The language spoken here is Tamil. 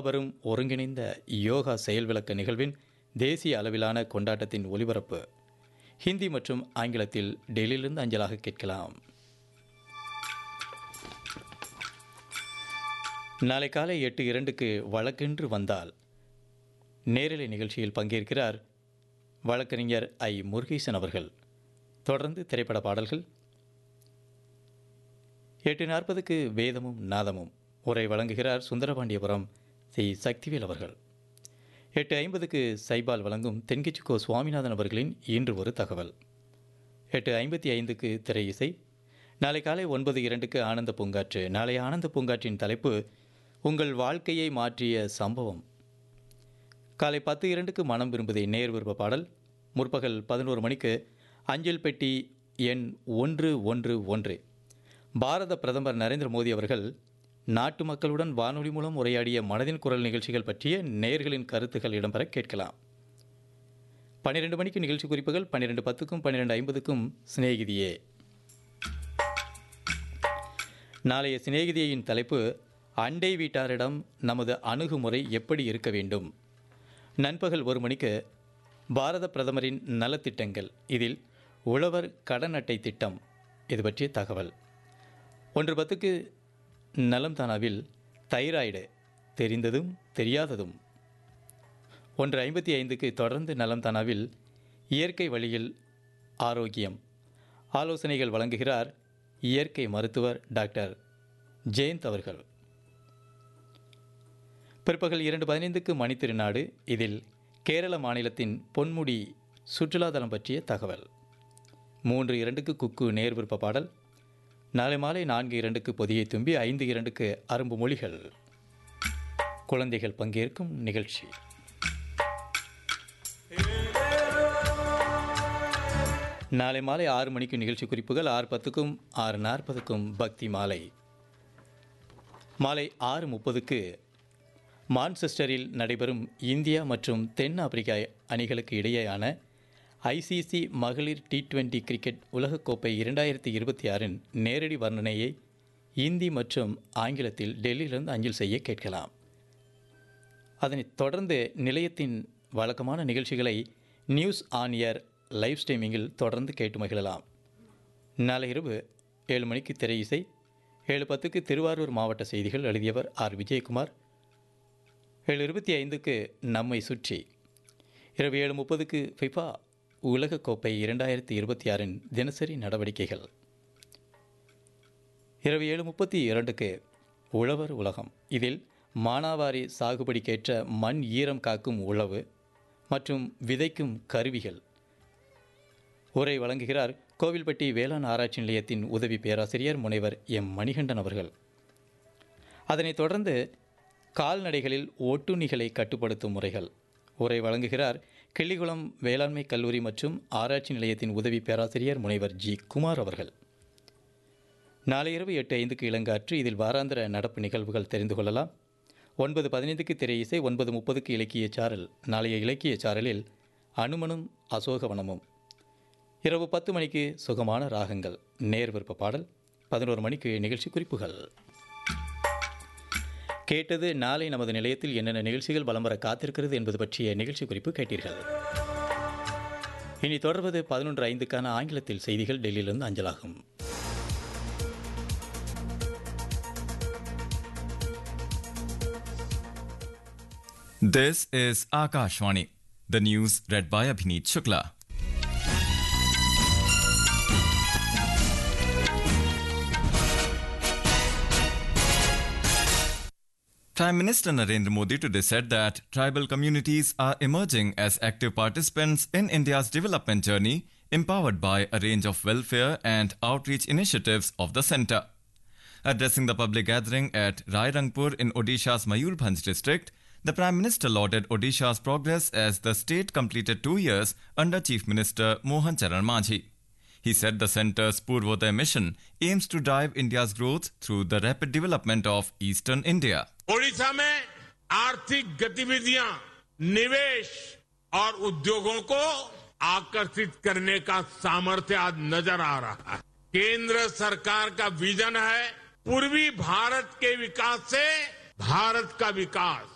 மாபெரும் ஒருங்கிணைந்த யோகா செயல் விளக்க நிகழ்வின் தேசிய அளவிலான கொண்டாட்டத்தின் ஒலிபரப்பு ஹிந்தி மற்றும் ஆங்கிலத்தில் டெல்லியிலிருந்து அஞ்சலாக கேட்கலாம் நாளை காலை எட்டு இரண்டுக்கு வழக்கென்று வந்தால் நேரலை நிகழ்ச்சியில் பங்கேற்கிறார் வழக்கறிஞர் ஐ முருகேசன் அவர்கள் தொடர்ந்து திரைப்பட பாடல்கள் எட்டு நாற்பதுக்கு வேதமும் நாதமும் உரை வழங்குகிறார் சுந்தரபாண்டியபுரம் சி சக்திவேல் அவர்கள் எட்டு ஐம்பதுக்கு சைபால் வழங்கும் தென்கிச்சுக்கோ சுவாமிநாதன் அவர்களின் இன்று ஒரு தகவல் எட்டு ஐம்பத்தி ஐந்துக்கு திரை இசை நாளை காலை ஒன்பது இரண்டுக்கு ஆனந்த பூங்காற்று நாளை ஆனந்த பூங்காற்றின் தலைப்பு உங்கள் வாழ்க்கையை மாற்றிய சம்பவம் காலை பத்து இரண்டுக்கு மனம் விரும்புதே நேர் விருப்ப பாடல் முற்பகல் பதினோரு மணிக்கு அஞ்சல் பெட்டி எண் ஒன்று ஒன்று ஒன்று பாரத பிரதமர் நரேந்திர மோடி அவர்கள் நாட்டு மக்களுடன் வானொலி மூலம் உரையாடிய மனதின் குரல் நிகழ்ச்சிகள் பற்றிய நேர்களின் கருத்துக்கள் இடம்பெற கேட்கலாம் பன்னிரெண்டு மணிக்கு நிகழ்ச்சி குறிப்புகள் பன்னிரெண்டு பத்துக்கும் பன்னிரெண்டு ஐம்பதுக்கும் சிநேகிதியே நாளைய சிநேகிதியின் தலைப்பு அண்டை வீட்டாரிடம் நமது அணுகுமுறை எப்படி இருக்க வேண்டும் நண்பகல் ஒரு மணிக்கு பாரத பிரதமரின் நலத்திட்டங்கள் இதில் உழவர் கடன் அட்டை திட்டம் இது பற்றிய தகவல் ஒன்று பத்துக்கு நலம் தானாவில் தைராய்டு தெரிந்ததும் தெரியாததும் ஒன்று ஐம்பத்தி ஐந்துக்கு தொடர்ந்து நலம் தானாவில் இயற்கை வழியில் ஆரோக்கியம் ஆலோசனைகள் வழங்குகிறார் இயற்கை மருத்துவர் டாக்டர் ஜெயந்த் அவர்கள் பிற்பகல் இரண்டு பதினைந்துக்கு மணித்திருநாடு இதில் கேரள மாநிலத்தின் பொன்முடி சுற்றுலாதலம் பற்றிய தகவல் மூன்று இரண்டுக்கு குக்கு நேர் விருப்ப பாடல் நாளை மாலை நான்கு இரண்டுக்கு பொதியை தும்பி ஐந்து இரண்டுக்கு அரும்பு மொழிகள் குழந்தைகள் பங்கேற்கும் நிகழ்ச்சி நாளை மாலை ஆறு மணிக்கு நிகழ்ச்சி குறிப்புகள் ஆறு பத்துக்கும் ஆறு நாற்பதுக்கும் பக்தி மாலை மாலை ஆறு முப்பதுக்கு மான்செஸ்டரில் நடைபெறும் இந்தியா மற்றும் தென் ஆப்பிரிக்கா அணிகளுக்கு இடையேயான ஐசிசி மகளிர் டி டுவெண்டி கிரிக்கெட் உலகக்கோப்பை இரண்டாயிரத்தி இருபத்தி ஆறின் நேரடி வர்ணனையை இந்தி மற்றும் ஆங்கிலத்தில் டெல்லியிலிருந்து அஞ்சல் செய்ய கேட்கலாம் அதனைத் தொடர்ந்து நிலையத்தின் வழக்கமான நிகழ்ச்சிகளை நியூஸ் ஆன் ஏர் லைவ் ஸ்ட்ரீமிங்கில் தொடர்ந்து கேட்டு மகிழலாம் நாளை இரவு ஏழு மணிக்கு திரை இசை ஏழு பத்துக்கு திருவாரூர் மாவட்ட செய்திகள் எழுதியவர் ஆர் விஜயகுமார் ஏழு இருபத்தி ஐந்துக்கு நம்மை சுற்றி இரவு ஏழு முப்பதுக்கு ஃபிஃபா உலகக்கோப்பை இரண்டாயிரத்தி இருபத்தி ஆறின் தினசரி நடவடிக்கைகள் இரவு ஏழு முப்பத்தி இரண்டுக்கு உழவர் உலகம் இதில் மானாவாரி சாகுபடிக்கேற்ற மண் ஈரம் காக்கும் உழவு மற்றும் விதைக்கும் கருவிகள் உரை வழங்குகிறார் கோவில்பட்டி வேளாண் ஆராய்ச்சி நிலையத்தின் உதவி பேராசிரியர் முனைவர் எம் மணிகண்டன் அவர்கள் அதனைத் தொடர்ந்து கால்நடைகளில் ஒட்டுண்ணிகளை கட்டுப்படுத்தும் முறைகள் உரை வழங்குகிறார் கிள்ளிகுளம் வேளாண்மை கல்லூரி மற்றும் ஆராய்ச்சி நிலையத்தின் உதவி பேராசிரியர் முனைவர் ஜி குமார் அவர்கள் நாளை இரவு எட்டு ஐந்துக்கு இளங்காற்று இதில் வாராந்திர நடப்பு நிகழ்வுகள் தெரிந்து கொள்ளலாம் ஒன்பது பதினைந்துக்கு திரை இசை ஒன்பது முப்பதுக்கு இலக்கிய சாரல் நாளைய இலக்கிய சாரலில் அனுமனும் அசோகவனமும் இரவு பத்து மணிக்கு சுகமான ராகங்கள் நேர் விருப்ப பாடல் பதினோரு மணிக்கு நிகழ்ச்சி குறிப்புகள் கேட்டது நாளை நமது நிலையத்தில் என்னென்ன நிகழ்ச்சிகள் வலம் வர காத்திருக்கிறது என்பது பற்றிய நிகழ்ச்சி குறிப்பு கேட்டீர்கள் இனி தொடர்வது பதினொன்று ஐந்துக்கான ஆங்கிலத்தில் செய்திகள் டெல்லியிலிருந்து அஞ்சலாகும் This is Akashvani. The news read by Abhineet Shukla. Prime Minister Narendra Modi today said that tribal communities are emerging as active participants in India's development journey, empowered by a range of welfare and outreach initiatives of the centre. Addressing the public gathering at Rairangpur in Odisha's Mayurbhanj district, the Prime Minister lauded Odisha's progress as the state completed two years under Chief Minister Mohan Charan Majhi. He said the centre's Purvodaya mission aims to drive India's growth through the rapid development of eastern India. Odisha में आर्थिक गतिविधियां निवेश और उद्योगों को आकर्षित करने का सामर्थ्य आज नजर आ रहा है केंद्र सरकार का विजन है पूर्वी भारत के विकास से भारत का विकास